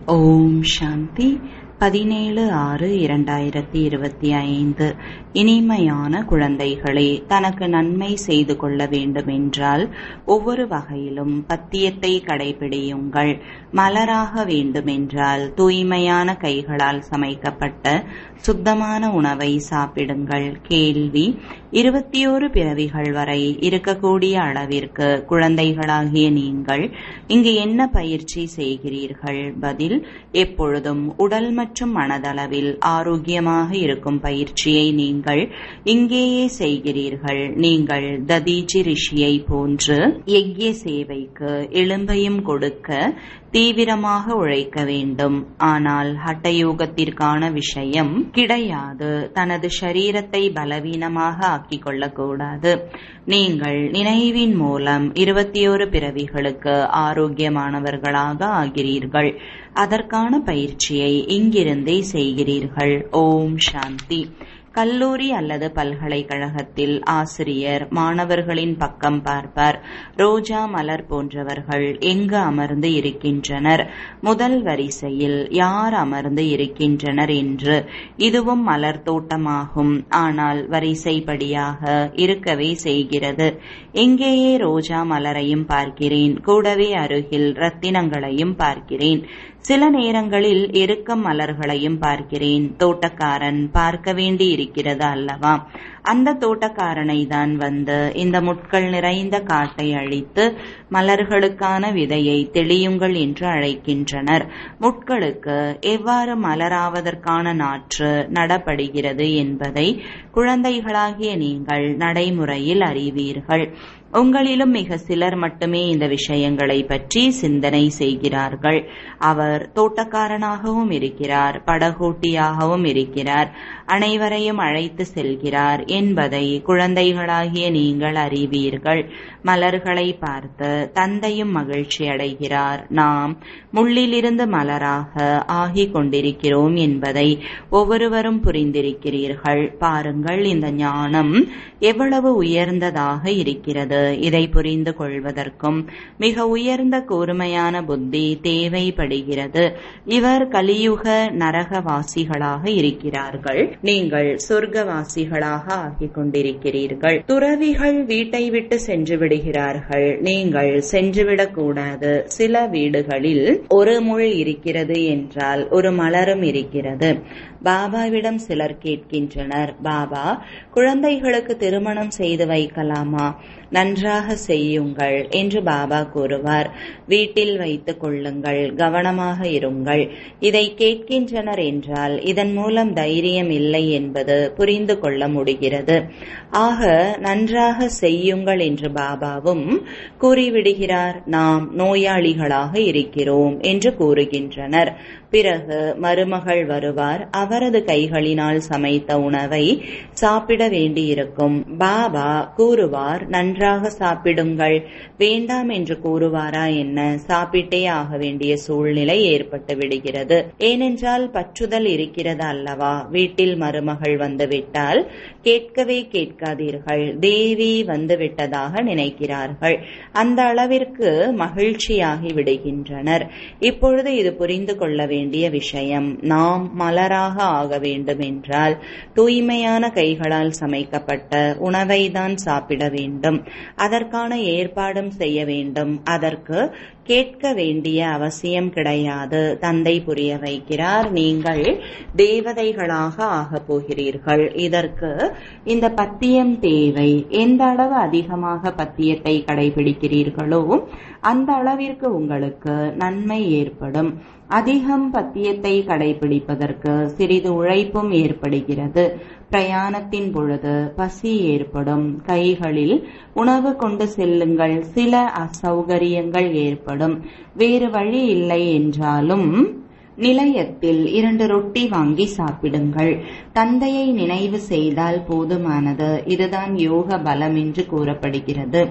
ஓம் சாந்தி பதினேழு ஆறு இரண்டாயிரத்தி இருபத்தி ஐந்து இனிமையான குழந்தைகளே தனக்கு நன்மை செய்து கொள்ள வேண்டுமென்றால் ஒவ்வொரு வகையிலும் பத்தியத்தை கடைபிடியுங்கள் மலராக வேண்டுமென்றால் தூய்மையான கைகளால் சமைக்கப்பட்ட சுத்தமான உணவை சாப்பிடுங்கள் கேள்வி இருபத்தி ஓரு பிறவிகள் வரை இருக்கக்கூடிய அளவிற்கு குழந்தைகளாகிய நீங்கள் இங்கு என்ன பயிற்சி செய்கிறீர்கள் பதில் எப்பொழுதும் உடல் மற்றும் மனதளவில் ஆரோக்கியமாக இருக்கும் பயிற்சியை நீங்கள் இங்கேயே செய்கிறீர்கள் நீங்கள் ததீச்சி ரிஷியை போன்று யக்ய சேவைக்கு எலும்பையும் கொடுக்க தீவிரமாக உழைக்க வேண்டும் ஆனால் ஹட்டயோகத்திற்கான விஷயம் கிடையாது தனது சரீரத்தை பலவீனமாக ஆக்கிக் கொள்ளக்கூடாது நீங்கள் நினைவின் மூலம் இருபத்தி ஒரு பிறவிகளுக்கு ஆரோக்கியமானவர்களாக ஆகிறீர்கள் அதற்கான பயிற்சியை இங்கிருந்தே செய்கிறீர்கள் ஓம் சாந்தி கல்லூரி அல்லது பல்கலைக்கழகத்தில் ஆசிரியர் மாணவர்களின் பக்கம் பார்ப்பார் ரோஜா மலர் போன்றவர்கள் எங்கு அமர்ந்து இருக்கின்றனர் முதல் வரிசையில் யார் அமர்ந்து இருக்கின்றனர் என்று இதுவும் மலர் தோட்டமாகும் ஆனால் வரிசைப்படியாக இருக்கவே செய்கிறது எங்கேயே ரோஜா மலரையும் பார்க்கிறேன் கூடவே அருகில் ரத்தினங்களையும் பார்க்கிறேன் சில நேரங்களில் எருக்கம் மலர்களையும் பார்க்கிறேன் தோட்டக்காரன் பார்க்க வேண்டி இருக்கிறது அல்லவா அந்த தோட்டக்காரனை தான் வந்து இந்த முட்கள் நிறைந்த காட்டை அழித்து மலர்களுக்கான விதையை தெளியுங்கள் என்று அழைக்கின்றனர் முட்களுக்கு எவ்வாறு மலராவதற்கான நாற்று நடப்படுகிறது என்பதை குழந்தைகளாகிய நீங்கள் நடைமுறையில் அறிவீர்கள் உங்களிலும் மிக சிலர் மட்டுமே இந்த விஷயங்களை பற்றி சிந்தனை செய்கிறார்கள் அவர் தோட்டக்காரனாகவும் இருக்கிறார் படகோட்டியாகவும் இருக்கிறார் அனைவரையும் அழைத்து செல்கிறார் என்பதை குழந்தைகளாகிய நீங்கள் அறிவீர்கள் மலர்களை பார்த்து தந்தையும் மகிழ்ச்சி அடைகிறார் நாம் முள்ளிலிருந்து மலராக ஆகிக் கொண்டிருக்கிறோம் என்பதை ஒவ்வொருவரும் புரிந்திருக்கிறீர்கள் பாருங்கள் இந்த ஞானம் எவ்வளவு உயர்ந்ததாக இருக்கிறது இதை புரிந்து கொள்வதற்கும் மிக உயர்ந்த கூர்மையான புத்தி தேவைப்படுகிறது இவர் கலியுக நரகவாசிகளாக இருக்கிறார்கள் நீங்கள் சொர்க்கவாசிகளாக ஆகிக் கொண்டிருக்கிறீர்கள் துறவிகள் வீட்டை விட்டு சென்று விடுகிறார்கள் நீங்கள் சென்றுவிடக் கூடாது சில வீடுகளில் ஒரு முள் இருக்கிறது என்றால் ஒரு மலரும் இருக்கிறது பாபாவிடம் சிலர் கேட்கின்றனர் பாபா குழந்தைகளுக்கு திருமணம் செய்து வைக்கலாமா நன்றாக செய்யுங்கள் என்று பாபா கூறுவார் வீட்டில் வைத்துக் கொள்ளுங்கள் கவனமாக இருங்கள் இதை கேட்கின்றனர் என்றால் இதன் மூலம் தைரியம் இல்லை என்பது புரிந்து கொள்ள முடிகிறது ஆக நன்றாக செய்யுங்கள் என்று பாபாவும் கூறிவிடுகிறார் நாம் நோயாளிகளாக இருக்கிறோம் என்று கூறுகின்றனர் பிறகு மருமகள் வருவார் அவரது கைகளினால் சமைத்த உணவை சாப்பிட வேண்டியிருக்கும் பாபா கூறுவார் நன்றாக சாப்பிடுங்கள் வேண்டாம் என்று கூறுவாரா என்ன சாப்பிட்டே ஆக வேண்டிய சூழ்நிலை ஏற்பட்டு விடுகிறது ஏனென்றால் பற்றுதல் இருக்கிறது அல்லவா வீட்டில் மருமகள் வந்துவிட்டால் கேட்கவே கேட்காதீர்கள் தேவி வந்துவிட்டதாக நினைக்கிறார்கள் அந்த அளவிற்கு மகிழ்ச்சியாகி விடுகின்றனர் இப்பொழுது இது புரிந்து கொள்ள வேண்டிய விஷயம் நாம் மலராக ஆக வேண்டும் என்றால் தூய்மையான கைகளால் சமைக்கப்பட்ட உணவை தான் சாப்பிட வேண்டும் அதற்கான ஏற்பாடும் செய்ய வேண்டும் அதற்கு கேட்க வேண்டிய அவசியம் கிடையாது தந்தை புரிய வைக்கிறார் நீங்கள் தேவதைகளாக ஆகப் போகிறீர்கள் இதற்கு இந்த பத்தியம் தேவை எந்த அளவு அதிகமாக பத்தியத்தை கடைபிடிக்கிறீர்களோ அந்த அளவிற்கு உங்களுக்கு நன்மை ஏற்படும் அதிகம் பத்தியத்தை கடைபிடிப்பதற்கு சிறிது உழைப்பும் ஏற்படுகிறது பிரயாணத்தின் பொழுது பசி ஏற்படும் கைகளில் உணவு கொண்டு செல்லுங்கள் சில அசௌகரியங்கள் ஏற்படும் வேறு வழி இல்லை என்றாலும் நிலையத்தில் இரண்டு ரொட்டி வாங்கி சாப்பிடுங்கள் தந்தையை நினைவு செய்தால் போதுமானது இதுதான் யோக பலம் என்று கூறப்படுகிறது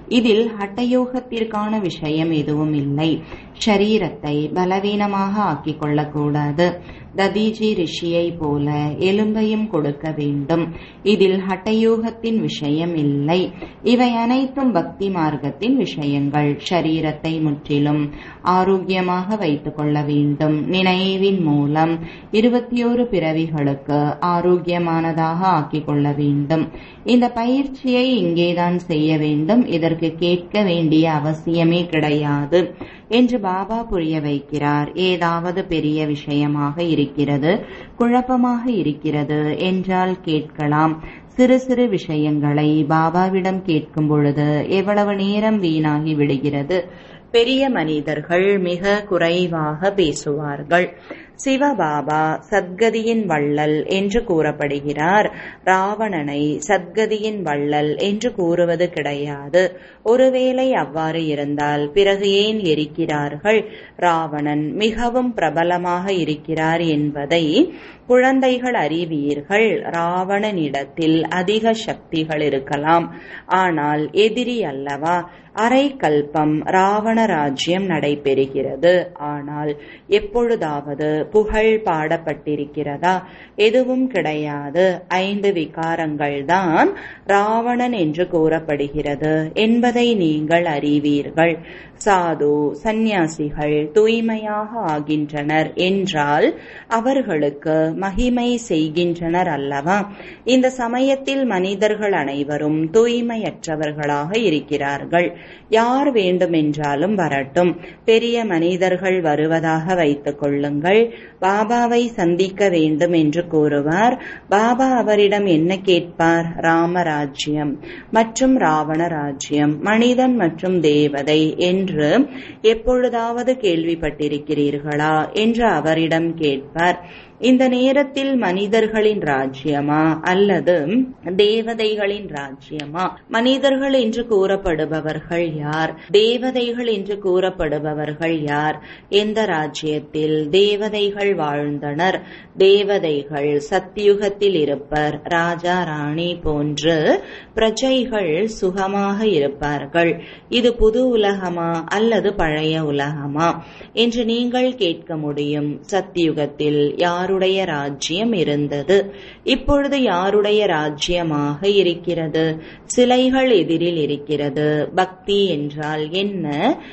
இதில் ஹட்டயோகத்திற்கான விஷயம் எதுவும் இல்லை ஷரீரத்தை பலவீனமாக ஆக்கிக் கொள்ளக்கூடாது ததீஜி ரிஷியை போல எலும்பையும் கொடுக்க வேண்டும் இதில் ஹட்டயோகத்தின் விஷயம் இல்லை இவை அனைத்தும் பக்தி மார்க்கத்தின் விஷயங்கள் ஷரீரத்தை முற்றிலும் ஆரோக்கியமாக வைத்துக் கொள்ள வேண்டும் நினைவின் மூலம் இருபத்தி ஒரு பிறவிகளுக்கு ஆரோக்கியமானதாக ஆக்கிக் கொள்ள வேண்டும் இந்த பயிற்சியை இங்கேதான் செய்ய வேண்டும் இதற்கு கேட்க வேண்டிய அவசியமே கிடையாது என்று பாபா புரிய வைக்கிறார் ஏதாவது பெரிய விஷயமாக இருக்கிறது குழப்பமாக இருக்கிறது என்றால் கேட்கலாம் சிறு சிறு விஷயங்களை பாபாவிடம் கேட்கும் பொழுது எவ்வளவு நேரம் வீணாகி விடுகிறது பெரிய மனிதர்கள் மிக குறைவாக பேசுவார்கள் சிவபாபா சத்கதியின் வள்ளல் என்று கூறப்படுகிறார் ராவணனை சத்கதியின் வள்ளல் என்று கூறுவது கிடையாது ஒருவேளை அவ்வாறு இருந்தால் பிறகு ஏன் எரிக்கிறார்கள் ராவணன் மிகவும் பிரபலமாக இருக்கிறார் என்பதை குழந்தைகள் அறிவீர்கள் ராவணனிடத்தில் அதிக சக்திகள் இருக்கலாம் ஆனால் எதிரி அல்லவா அரை கல்பம் ராவண ராஜ்யம் நடைபெறுகிறது ஆனால் எப்பொழுதாவது புகழ் பாடப்பட்டிருக்கிறதா எதுவும் கிடையாது ஐந்து விகாரங்கள் தான் ராவணன் என்று கூறப்படுகிறது என்பதை நீங்கள் அறிவீர்கள் சாது சந்நியாசிகள் தூய்மையாக ஆகின்றனர் என்றால் அவர்களுக்கு மகிமை செய்கின்றனர் அல்லவா இந்த சமயத்தில் மனிதர்கள் அனைவரும் தூய்மையற்றவர்களாக இருக்கிறார்கள் யார் வேண்டுமென்றாலும் வரட்டும் பெரிய மனிதர்கள் வருவதாக வைத்துக் கொள்ளுங்கள் பாபாவை சந்திக்க வேண்டும் என்று கூறுவார் பாபா அவரிடம் என்ன கேட்பார் ராமராஜ்யம் மற்றும் ராவண ராஜ்யம் மனிதன் மற்றும் தேவதை என்று எப்பொழுதாவது கேள்விப்பட்டிருக்கிறீர்களா என்று அவரிடம் கேட்பார் இந்த நேரத்தில் மனிதர்களின் ராஜ்யமா அல்லது தேவதைகளின் ராஜ்யமா மனிதர்கள் என்று கூறப்படுபவர்கள் யார் தேவதைகள் என்று கூறப்படுபவர்கள் யார் எந்த ராஜ்யத்தில் தேவதைகள் வாழ்ந்தனர் தேவதைகள் சத்தியுகத்தில் இருப்பர் ராஜா ராணி போன்று பிரஜைகள் சுகமாக இருப்பார்கள் இது புது உலகமா அல்லது பழைய உலகமா என்று நீங்கள் கேட்க முடியும் சத்தியுகத்தில் யாருடைய ராஜ்யம் இருந்தது இப்பொழுது யாருடைய ராஜ்யமாக இருக்கிறது சிலைகள் எதிரில் இருக்கிறது பக்தி என்றால் என்ன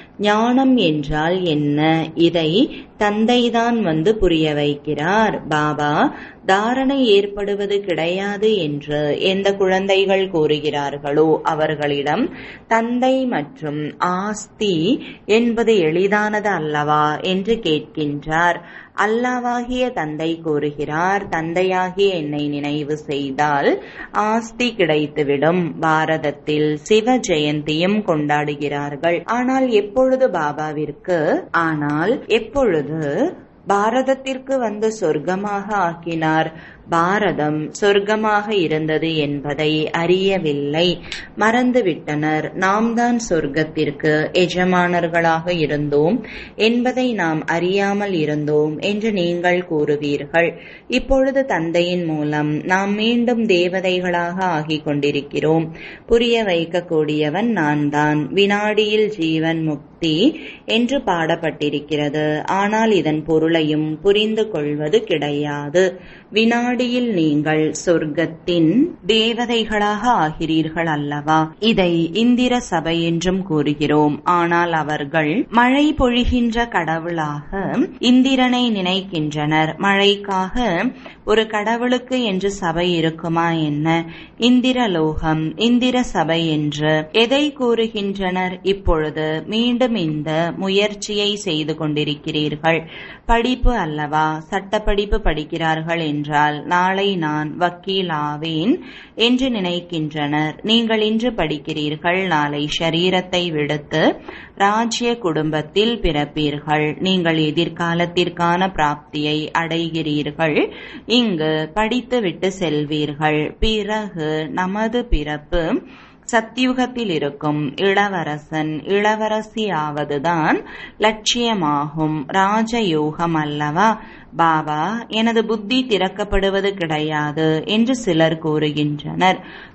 ஞானம் என்றால் என்ன இதை தந்தைதான் வந்து புரிய வைக்கிறார் பாபா தாரணை ஏற்படுவது கிடையாது என்று எந்த குழந்தைகள் கூறுகிறார்களோ அவர்களிடம் தந்தை மற்றும் ஆஸ்தி என்பது எளிதானது அல்லவா என்று கேட்கின்றார் அல்லாவாகிய தந்தை கூறுகிறார் தந்தையாகிய என்னை நினைவு செய்தால் ஆஸ்தி கிடைத்துவிடும் பாரதத்தில் சிவ ஜெயந்தியும் கொண்டாடுகிறார்கள் ஆனால் எப்பொழுது பாபாவிற்கு ஆனால் எப்பொழுது பாரதத்திற்கு வந்து சொர்க்கமாக ஆக்கினார் பாரதம் சொர்க்கமாக இருந்தது என்பதை அறியவில்லை மறந்துவிட்டனர் நாம் தான் சொர்க்கத்திற்கு எஜமானர்களாக இருந்தோம் என்பதை நாம் அறியாமல் இருந்தோம் என்று நீங்கள் கூறுவீர்கள் இப்பொழுது தந்தையின் மூலம் நாம் மீண்டும் தேவதைகளாக ஆகிக் கொண்டிருக்கிறோம் புரிய வைக்கக்கூடியவன் நான் தான் வினாடியில் ஜீவன் முக்தி என்று பாடப்பட்டிருக்கிறது ஆனால் இதன் பொருளையும் புரிந்து கொள்வது கிடையாது வினாடியில் நீங்கள் சொர்க்கத்தின் தேவதைகளாக ஆகிறீர்கள் அல்லவா இதை இந்திர சபை என்றும் கூறுகிறோம் ஆனால் அவர்கள் மழை பொழிகின்ற கடவுளாக இந்திரனை நினைக்கின்றனர் மழைக்காக ஒரு கடவுளுக்கு என்று சபை இருக்குமா என்ன இந்திரலோகம் இந்திர சபை என்று எதை கூறுகின்றனர் இப்பொழுது மீண்டும் இந்த முயற்சியை செய்து கொண்டிருக்கிறீர்கள் படிப்பு அல்லவா சட்டப்படிப்பு படிக்கிறார்கள் என்றால் நாளை நான் வக்கீல் ஆவேன் என்று நினைக்கின்றனர் நீங்கள் இன்று படிக்கிறீர்கள் நாளை ஷரீரத்தை விடுத்து ராஜ்ய குடும்பத்தில் பிறப்பீர்கள் நீங்கள் எதிர்காலத்திற்கான பிராப்தியை அடைகிறீர்கள் இங்கு படித்துவிட்டு செல்வீர்கள் பிறகு நமது பிறப்பு சத்தியுகத்தில் இருக்கும் இளவரசன் இளவரசி ஆவதுதான் லட்சியமாகும் ராஜயோகம் அல்லவா பாபா எனது புத்தி திறக்கப்படுவது கிடையாது என்று சிலர் கூறுகின்றனர்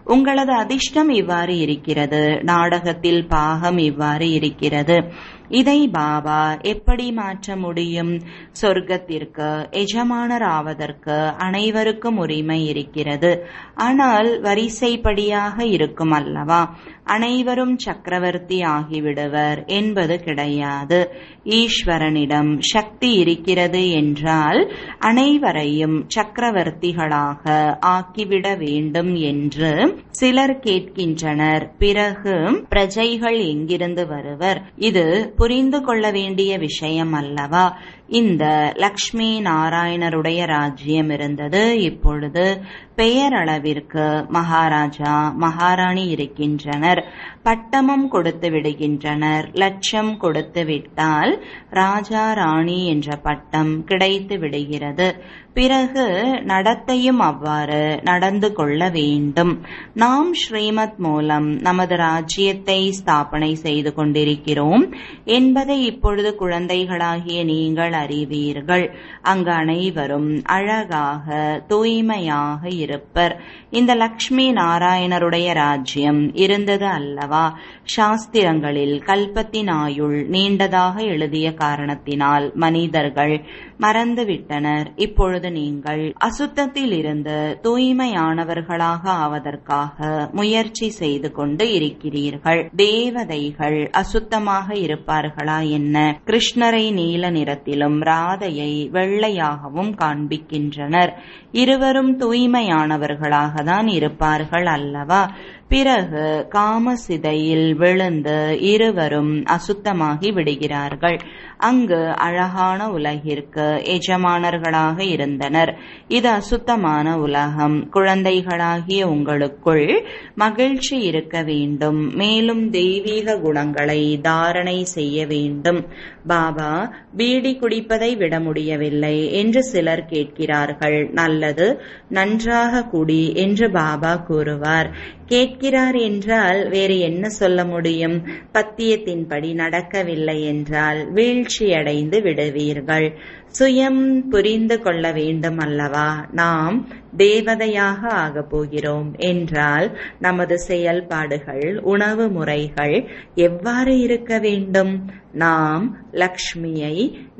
உங்களது அதிர்ஷ்டம் இவ்வாறு இருக்கிறது நாடகத்தில் பாகம் இவ்வாறு இருக்கிறது இதை பாபா எப்படி மாற்ற முடியும் சொர்க்கத்திற்கு எஜமானர் ஆவதற்கு அனைவருக்கும் உரிமை இருக்கிறது ஆனால் வரிசைப்படியாக இருக்கும் அல்லவா அனைவரும் சக்கரவர்த்தி ஆகிவிடுவர் என்பது கிடையாது ஈஸ்வரனிடம் சக்தி இருக்கிறது என்றால் அனைவரையும் சக்கரவர்த்திகளாக ஆக்கிவிட வேண்டும் என்று சிலர் கேட்கின்றனர் பிறகு பிரஜைகள் எங்கிருந்து வருவர் இது புரிந்து கொள்ள வேண்டிய விஷயம் அல்லவா இந்த லக்ஷ்மி நாராயணருடைய ராஜ்யம் இருந்தது இப்பொழுது பெயரளவிற்கு மகாராஜா மகாராணி இருக்கின்றனர் பட்டமும் கொடுத்து விடுகின்றனர் லட்சம் கொடுத்து விட்டால் ராஜா ராணி என்ற பட்டம் கிடைத்து விடுகிறது பிறகு நடத்தையும் அவ்வாறு நடந்து கொள்ள வேண்டும் நாம் ஸ்ரீமத் மூலம் நமது ராஜ்யத்தை ஸ்தாபனை செய்து கொண்டிருக்கிறோம் என்பதை இப்பொழுது குழந்தைகளாகிய நீங்கள் அறிவீர்கள் அங்கு அனைவரும் அழகாக தூய்மையாக இருப்பர் இந்த லக்ஷ்மி நாராயணருடைய ராஜ்யம் இருந்தது அல்லவா சாஸ்திரங்களில் கல்பத்தின் ஆயுள் நீண்டதாக எழுதிய காரணத்தினால் மனிதர்கள் மறந்துவிட்டனர் இப்பொழுது நீங்கள் அசுத்தத்தில் இருந்து தூய்மையானவர்களாக ஆவதற்காக முயற்சி செய்து கொண்டு இருக்கிறீர்கள் தேவதைகள் அசுத்தமாக இருப்பார்களா என்ன கிருஷ்ணரை நீல நிறத்திலும் ராதையை வெள்ளையாகவும் காண்பிக்கின்றனர் இருவரும் தூய்மையானவர்களாக தான் இருப்பார்கள் அல்லவா பிறகு காமசிதையில் விழுந்து இருவரும் அசுத்தமாகி விடுகிறார்கள் அங்கு அழகான உலகிற்கு எஜமானர்களாக இருந்தனர் இது அசுத்தமான உலகம் குழந்தைகளாகிய உங்களுக்குள் மகிழ்ச்சி இருக்க வேண்டும் மேலும் தெய்வீக குணங்களை தாரணை செய்ய வேண்டும் பாபா பீடி குடிப்பதை விட முடியவில்லை என்று சிலர் கேட்கிறார்கள் நல்லது நன்றாக குடி என்று பாபா கூறுவார் கேட்கிறார் என்றால் வேறு என்ன சொல்ல முடியும் பத்தியத்தின்படி நடக்கவில்லை என்றால் வீழ்ச்சியடைந்து விடுவீர்கள் சுயம் புரிந்து கொள்ள வேண்டும் அல்லவா நாம் தேவதையாக ஆகப் போகிறோம் என்றால் நமது செயல்பாடுகள் உணவு முறைகள் எவ்வாறு இருக்க வேண்டும் நாம் லக்ஷ்மியை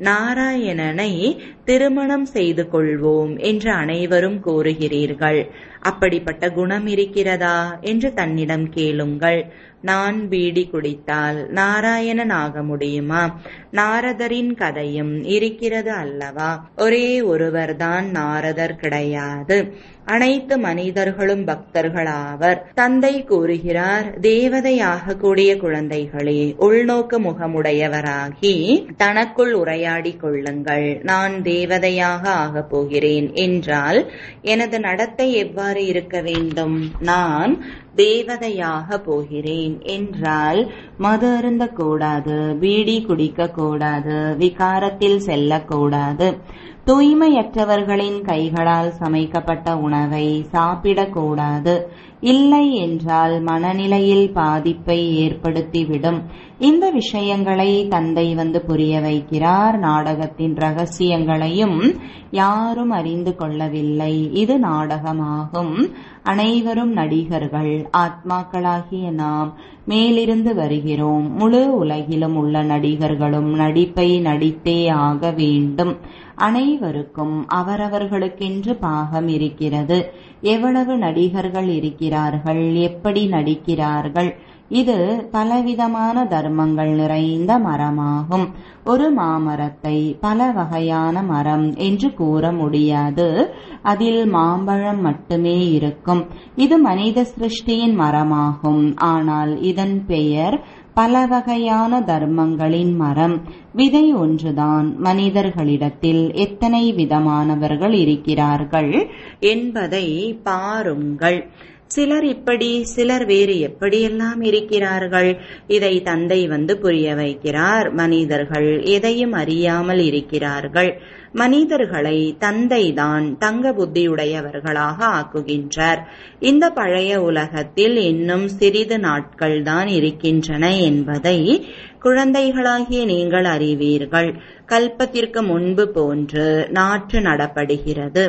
நாராயணனை திருமணம் செய்து கொள்வோம் என்று அனைவரும் கூறுகிறீர்கள் அப்படிப்பட்ட குணம் இருக்கிறதா என்று தன்னிடம் கேளுங்கள் நான் பீடி குடித்தால் நாராயணன் ஆக முடியுமா நாரதரின் கதையும் இருக்கிறது அல்லவா ஒரே ஒருவர்தான் நாரதர் கிடையாது அனைத்து மனிதர்களும் பக்தர்களாவர் தந்தை கூறுகிறார் தேவதையாக கூடிய குழந்தைகளே உள்நோக்கு முகமுடையவராகி தனக்குள் உரையாடி கொள்ளுங்கள் நான் தேவதையாக ஆகப் போகிறேன் என்றால் எனது நடத்தை எவ்வாறு இருக்க வேண்டும் நான் தேவதையாக போகிறேன் என்றால் மது அருந்த கூடாது பீடி குடிக்க கூடாது விகாரத்தில் செல்லக்கூடாது தூய்மையற்றவர்களின் கைகளால் சமைக்கப்பட்ட உணவை சாப்பிடக்கூடாது இல்லை என்றால் மனநிலையில் பாதிப்பை ஏற்படுத்திவிடும் இந்த விஷயங்களை தந்தை வந்து புரிய வைக்கிறார் நாடகத்தின் ரகசியங்களையும் யாரும் அறிந்து கொள்ளவில்லை இது நாடகமாகும் அனைவரும் நடிகர்கள் ஆத்மாக்களாகிய நாம் மேலிருந்து வருகிறோம் முழு உலகிலும் உள்ள நடிகர்களும் நடிப்பை நடித்தே ஆக வேண்டும் அனைவருக்கும் அவரவர்களுக்கென்று பாகம் இருக்கிறது எவ்வளவு நடிகர்கள் இருக்கிறார்கள் எப்படி நடிக்கிறார்கள் இது பலவிதமான தர்மங்கள் நிறைந்த மரமாகும் ஒரு மாமரத்தை பல வகையான மரம் என்று கூற முடியாது அதில் மாம்பழம் மட்டுமே இருக்கும் இது மனித சிருஷ்டியின் மரமாகும் ஆனால் இதன் பெயர் பல வகையான தர்மங்களின் மரம் விதை ஒன்றுதான் மனிதர்களிடத்தில் எத்தனை விதமானவர்கள் இருக்கிறார்கள் என்பதை பாருங்கள் சிலர் இப்படி சிலர் வேறு எப்படியெல்லாம் இருக்கிறார்கள் இதை தந்தை வந்து புரிய வைக்கிறார் மனிதர்கள் எதையும் அறியாமல் இருக்கிறார்கள் மனிதர்களை தந்தைதான் தங்க புத்தியுடையவர்களாக ஆக்குகின்றார் இந்த பழைய உலகத்தில் இன்னும் சிறிது நாட்கள் தான் இருக்கின்றன என்பதை குழந்தைகளாகிய நீங்கள் அறிவீர்கள் கல்பத்திற்கு முன்பு போன்று நாற்று நடப்படுகிறது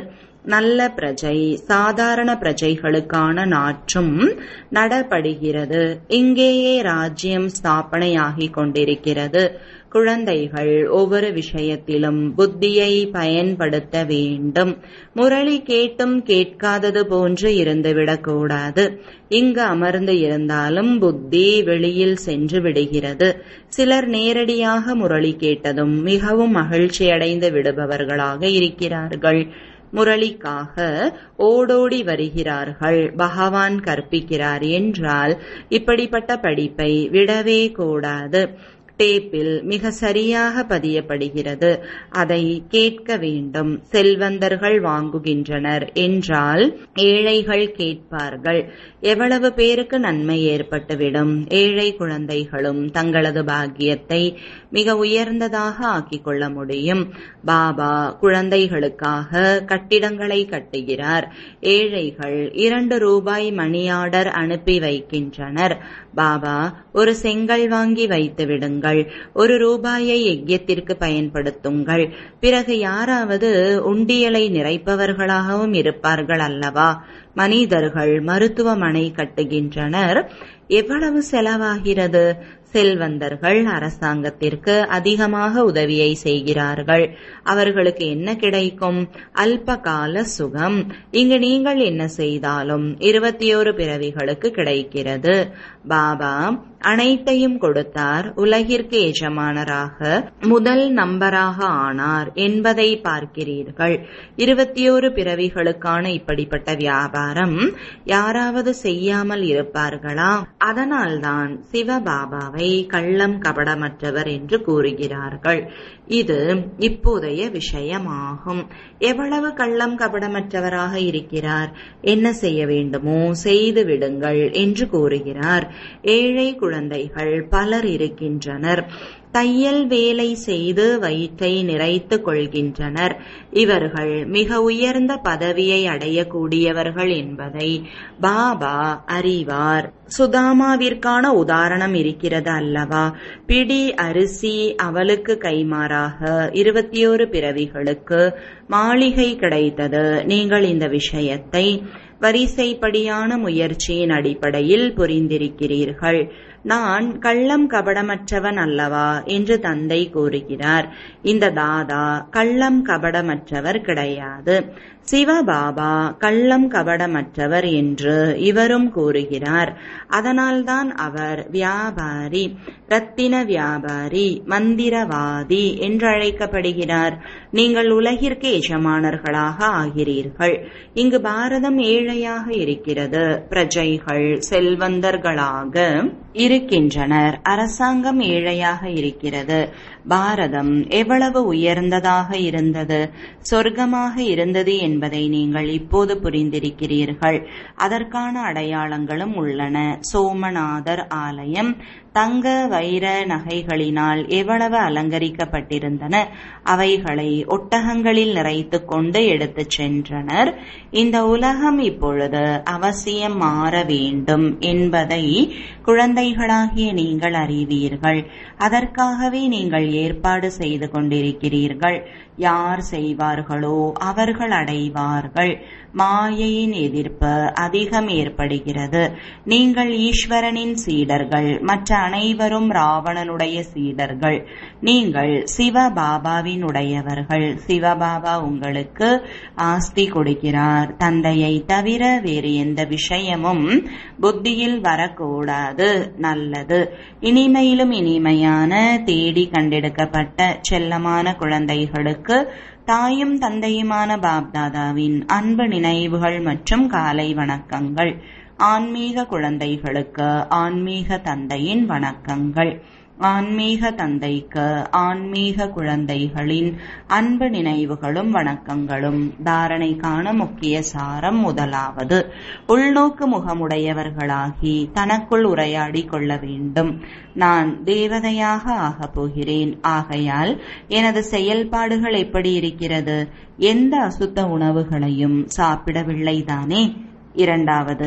நல்ல பிரஜை சாதாரண பிரஜைகளுக்கான நாற்றும் நடப்படுகிறது இங்கேயே ராஜ்யம் ஸ்தாபனையாகிக் கொண்டிருக்கிறது குழந்தைகள் ஒவ்வொரு விஷயத்திலும் புத்தியை பயன்படுத்த வேண்டும் முரளி கேட்டும் கேட்காதது போன்று இருந்துவிடக்கூடாது இங்கு அமர்ந்து இருந்தாலும் புத்தி வெளியில் சென்று விடுகிறது சிலர் நேரடியாக முரளி கேட்டதும் மிகவும் மகிழ்ச்சியடைந்து விடுபவர்களாக இருக்கிறார்கள் முரளிக்காக ஓடோடி வருகிறார்கள் பகவான் கற்பிக்கிறார் என்றால் இப்படிப்பட்ட படிப்பை விடவே கூடாது டேப்பில் மிக சரியாக பதியப்படுகிறது அதை கேட்க வேண்டும் செல்வந்தர்கள் வாங்குகின்றனர் என்றால் ஏழைகள் கேட்பார்கள் எவ்வளவு பேருக்கு நன்மை ஏற்பட்டுவிடும் ஏழை குழந்தைகளும் தங்களது பாக்கியத்தை மிக உயர்ந்ததாக ஆக்கிக் கொள்ள முடியும் பாபா குழந்தைகளுக்காக கட்டிடங்களை கட்டுகிறார் ஏழைகள் இரண்டு ரூபாய் மணி ஆர்டர் அனுப்பி வைக்கின்றனர் பாபா ஒரு செங்கல் வாங்கி வைத்து விடுங்கள் ஒரு ரூபாயை யஜ்யத்திற்கு பயன்படுத்துங்கள் பிறகு யாராவது உண்டியலை நிறைப்பவர்களாகவும் இருப்பார்கள் அல்லவா மனிதர்கள் மருத்துவமனை கட்டுகின்றனர் எவ்வளவு செலவாகிறது செல்வந்தர்கள் அரசாங்கத்திற்கு அதிகமாக உதவியை செய்கிறார்கள் அவர்களுக்கு என்ன கிடைக்கும் அல்ப கால சுகம் இங்கு நீங்கள் என்ன செய்தாலும் இருபத்தி ஓரு பிறவிகளுக்கு கிடைக்கிறது பாபா அனைத்தையும் கொடுத்தார் உலகிற்கு எஜமானராக முதல் நம்பராக ஆனார் என்பதை பார்க்கிறீர்கள் இருபத்தி ஓரு பிறவிகளுக்கான இப்படிப்பட்ட வியாபாரம் யாராவது செய்யாமல் இருப்பார்களா அதனால்தான் சிவபாபாவை கள்ளம் கபடமற்றவர் என்று கூறுகிறார்கள் இது இப்போதைய விஷயமாகும் எவ்வளவு கள்ளம் கபடமற்றவராக இருக்கிறார் என்ன செய்ய வேண்டுமோ செய்து விடுங்கள் என்று கூறுகிறார் ஏழை குழந்தைகள் பலர் இருக்கின்றனர் தையல் வேலை செய்து வயிற்றை நிறைத்துக் கொள்கின்றனர் இவர்கள் மிக உயர்ந்த பதவியை அடையக்கூடியவர்கள் என்பதை பாபா அறிவார் சுதாமாவிற்கான உதாரணம் இருக்கிறது அல்லவா பிடி அரிசி அவளுக்கு கைமாறாக இருபத்தி ஓரு பிறவிகளுக்கு மாளிகை கிடைத்தது நீங்கள் இந்த விஷயத்தை வரிசைப்படியான முயற்சியின் அடிப்படையில் புரிந்திருக்கிறீர்கள் நான் கள்ளம் கபடமற்றவன் அல்லவா என்று தந்தை கூறுகிறார் இந்த தாதா கள்ளம் கபடமற்றவர் கிடையாது சிவபாபா கள்ளம் கபடமற்றவர் என்று இவரும் கூறுகிறார் அதனால்தான் அவர் வியாபாரி ரத்தின வியாபாரி மந்திரவாதி என்று அழைக்கப்படுகிறார் நீங்கள் உலகிற்கு எஜமானர்களாக ஆகிறீர்கள் இங்கு பாரதம் ஏழையாக இருக்கிறது பிரஜைகள் செல்வந்தர்களாக இருக்கின்றனர் அரசாங்கம் ஏழையாக இருக்கிறது பாரதம் எவ்வளவு உயர்ந்ததாக இருந்தது சொர்க்கமாக இருந்தது என்பதை நீங்கள் இப்போது புரிந்திருக்கிறீர்கள் அதற்கான அடையாளங்களும் உள்ளன சோமநாதர் ஆலயம் தங்க வைர நகைகளினால் எவ்வளவு அலங்கரிக்கப்பட்டிருந்தன அவைகளை ஒட்டகங்களில் நிறைத்து கொண்டு எடுத்துச் சென்றனர் இந்த உலகம் இப்பொழுது அவசியம் மாற வேண்டும் என்பதை குழந்தைகளாகிய நீங்கள் அறிவீர்கள் அதற்காகவே நீங்கள் ஏற்பாடு செய்து கொண்டிருக்கிறீர்கள் யார் செய்வார்களோ அவர்கள் அடைவார்கள் மாயையின் எதிர்ப்பு அதிகம் ஏற்படுகிறது நீங்கள் ஈஸ்வரனின் சீடர்கள் மற்ற அனைவரும் ராவணனுடைய சீடர்கள் நீங்கள் சிவபாபாவின் உடையவர்கள் சிவபாபா உங்களுக்கு ஆஸ்தி கொடுக்கிறார் தந்தையை தவிர வேறு எந்த விஷயமும் புத்தியில் வரக்கூடாது நல்லது இனிமையிலும் இனிமையான தேடி கண்டெடுக்கப்பட்ட செல்லமான குழந்தைகளுக்கு தாயும் தந்தையுமான பாப்தாதாவின் அன்பு நினைவுகள் மற்றும் காலை வணக்கங்கள் ஆன்மீக குழந்தைகளுக்கு ஆன்மீக தந்தையின் வணக்கங்கள் ஆன்மீக தந்தைக்கு ஆன்மீக குழந்தைகளின் அன்பு நினைவுகளும் வணக்கங்களும் தாரணைக்கான முக்கிய சாரம் முதலாவது உள்நோக்கு முகமுடையவர்களாகி தனக்குள் உரையாடி கொள்ள வேண்டும் நான் தேவதையாக ஆகப் போகிறேன் ஆகையால் எனது செயல்பாடுகள் எப்படி இருக்கிறது எந்த அசுத்த உணவுகளையும் சாப்பிடவில்லை தானே இரண்டாவது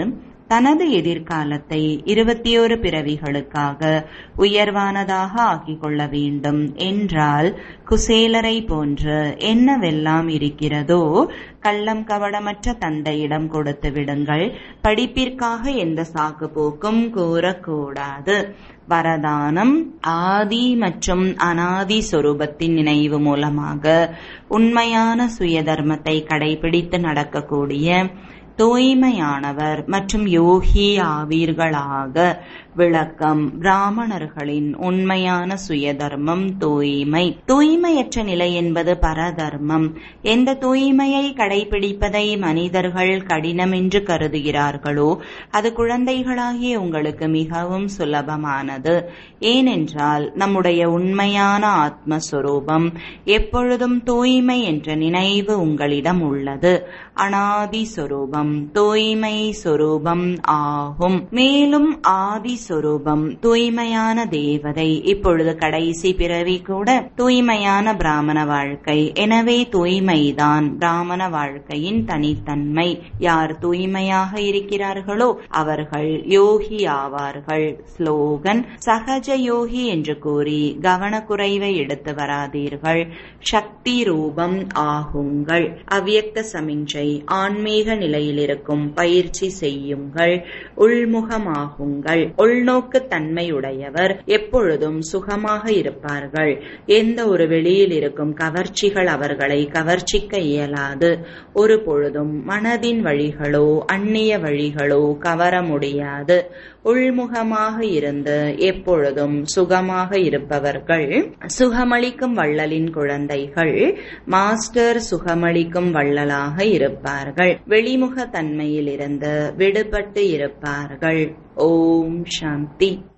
தனது எதிர்காலத்தை இருபத்தி ஒரு பிறவிகளுக்காக உயர்வானதாக ஆக்கிக் கொள்ள வேண்டும் என்றால் குசேலரை போன்று என்னவெல்லாம் இருக்கிறதோ கள்ளம் கவடமற்ற தந்தையிடம் கொடுத்து விடுங்கள் படிப்பிற்காக எந்த சாக்கு போக்கும் கூறக்கூடாது வரதானம் ஆதி மற்றும் அனாதி சொரூபத்தின் நினைவு மூலமாக உண்மையான சுய தர்மத்தை கடைபிடித்து நடக்கக்கூடிய தூய்மையானவர் மற்றும் யோகி ஆவீர்களாக விளக்கம் பிராமணர்களின் உண்மையான சுய தர்மம் தூய்மை தூய்மையற்ற நிலை என்பது பரதர்மம் எந்த தூய்மையை கடைபிடிப்பதை மனிதர்கள் கடினம் என்று கருதுகிறார்களோ அது குழந்தைகளாகிய உங்களுக்கு மிகவும் சுலபமானது ஏனென்றால் நம்முடைய உண்மையான ஆத்மஸ்வரூபம் எப்பொழுதும் தூய்மை என்ற நினைவு உங்களிடம் உள்ளது அனாதி சொரூபம் தூய்மை சொரூபம் ஆகும் மேலும் ஆதி சொரூபம் தூய்மையான தேவதை இப்பொழுது கடைசி பிறவி கூட தூய்மையான பிராமண வாழ்க்கை எனவே தூய்மைதான் பிராமண வாழ்க்கையின் தனித்தன்மை யார் தூய்மையாக இருக்கிறார்களோ அவர்கள் யோகி ஆவார்கள் ஸ்லோகன் சகஜ யோகி என்று கூறி கவனக்குறைவை எடுத்து வராதீர்கள் சக்தி ரூபம் ஆகுங்கள் அவ்யக்த சமிஞ்சை ஆன்மீக நிலையில் இருக்கும் பயிற்சி செய்யுங்கள் உள்முகமாகுங்கள் உள்நோக்கு தன்மையுடையவர் எப்பொழுதும் சுகமாக இருப்பார்கள் எந்த ஒரு வெளியில் இருக்கும் கவர்ச்சிகள் அவர்களை கவர்ச்சிக்க இயலாது ஒரு பொழுதும் மனதின் வழிகளோ அந்நிய வழிகளோ கவர முடியாது உள்முகமாக இருந்து எப்பொழுதும் சுகமாக இருப்பவர்கள் சுகமளிக்கும் வள்ளலின் குழந்தைகள் மாஸ்டர் சுகமளிக்கும் வள்ளலாக இருப்பார்கள் வெளிமுக தன்மையிலிருந்து விடுபட்டு இருப்பார்கள் ஓம் சாந்தி